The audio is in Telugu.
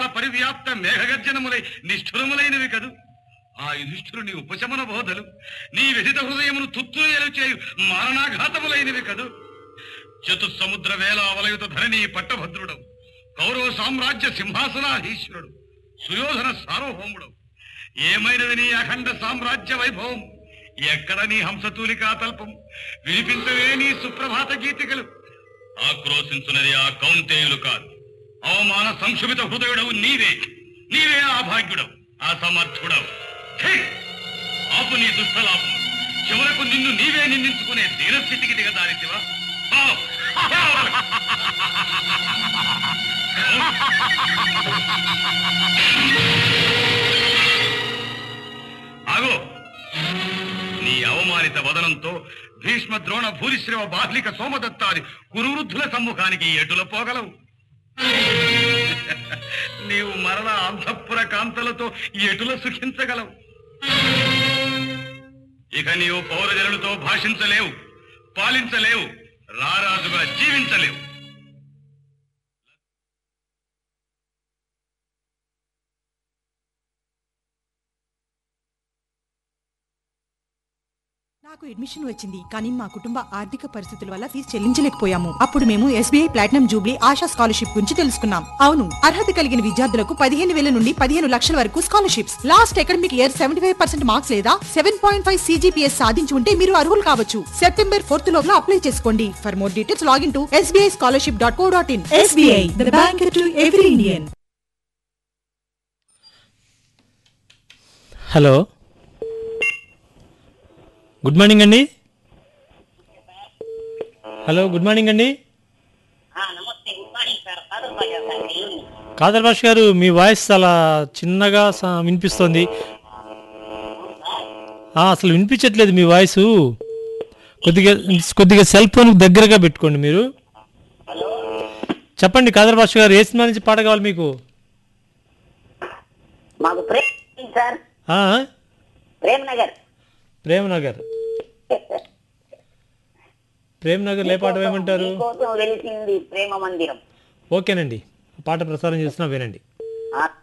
కాల పరివ్యాప్త మేఘగర్జనములై నిష్ఠురములైనవి కదు ఆ యుధిష్ఠురుని ఉపశమన బోధలు నీ వ్యధిత హృదయమును తుత్తులు చేయు మారణాఘాతములైనవి కదు చతుస్సముద్ర వేల అవలయుత ధరణి పట్టభద్రుడవు కౌరవ సామ్రాజ్య సింహాసనాధీశ్వరుడు సుయోధన సార్వభౌముడవు ఏమైనది నీ అఖండ సామ్రాజ్య వైభవం ఎక్కడ నీ హంసతూలికా తల్పం వినిపించవే నీ సుప్రభాత గీతికలు ఆక్రోశించున్నది ఆ కౌంతేయులు కాదు అవమాన సంక్షుభిత హృదయుడవు నీవే నీవే ఆ భాగ్యుడవు ఆ సమర్థుడవు ఛీ! ఆపు నీ దుష్టలాపం చివరకు నిన్ను నీవే నిందించుకునే దీనస్థితికి దిగదారితివా ఆ! ఆగో నీ అవమానిత వదనంతో భీష్మ ద్రోణ భూరిశ్రవ బాహ్లిక సోమదత్తాది కురువృద్ధుల సమ్ముఖానికి ఎటుల పోగలవు నీవు మరల అంతఃపుర కాంతలతో ఎటుల సుఖించగలవు ఇక నీవు పౌరజనులతో భాషించలేవు పాలించలేవు రారాజుగా జీవించలేవు నాకు అడ్మిషన్ వచ్చింది కానీ మా కుటుంబ ఆర్థిక పరిస్థితుల వల్ల ఫీజు చెల్లించలేకపోయాము అప్పుడు మేము SBI platinum jubilee Asha scholarship గురించి తెలుసుకున్నాం అవును అర్హత కలిగిన విద్యార్థులకు పదిహేను వేల నుండి పదిహేను లక్షల వరకు scholarships last academic year seventy five percent marks లేదా సెవెన్ పాయింట్ ఫైవ్ సీజీపీఎస్ సాధించి ఉంటే మీరు అర్హులు కావచ్చు సెప్టెంబర్ ఫోర్త్ లోపల అప్లై చేసుకోండి for more details login to SBI scholarship dot co dot in SBI the bank to every Indian hello good morning అండి హలో గుడ్ మార్నింగ్ అండి ఆ, నమస్తే గుడ్ మార్నింగ్ సార్ ఫాదర్ బాజా సార్ నెల్లూరు కాదర్ భాష్ గారు మీ వాయిస్ చాలా చిన్నగా స- వినిపిస్తోంది ఆ, అసలు వినిపించట్లేదు మీ వాయిస్ కొద్దిగా కొద్దిగా సెల్ ఫోన్ దగ్గరగా పెట్టుకోండి మీరు చెప్పండి కాదర్ భాష గారు ఏ సినిమా నుంచి పాట కావాలి మీకు మాకు ప్రేమ్ సార్ ఆ? ప్రేమ్ నగర్ ప్రేమ్ నగర్ ప్రేమ్ నగర్ ఏ పాట వేయమంటారు కోసం వెలిసింది ప్రేమ మందిరం ఓకేనండి పాట ప్రసారం చేస్తున్నా వినండి ఆ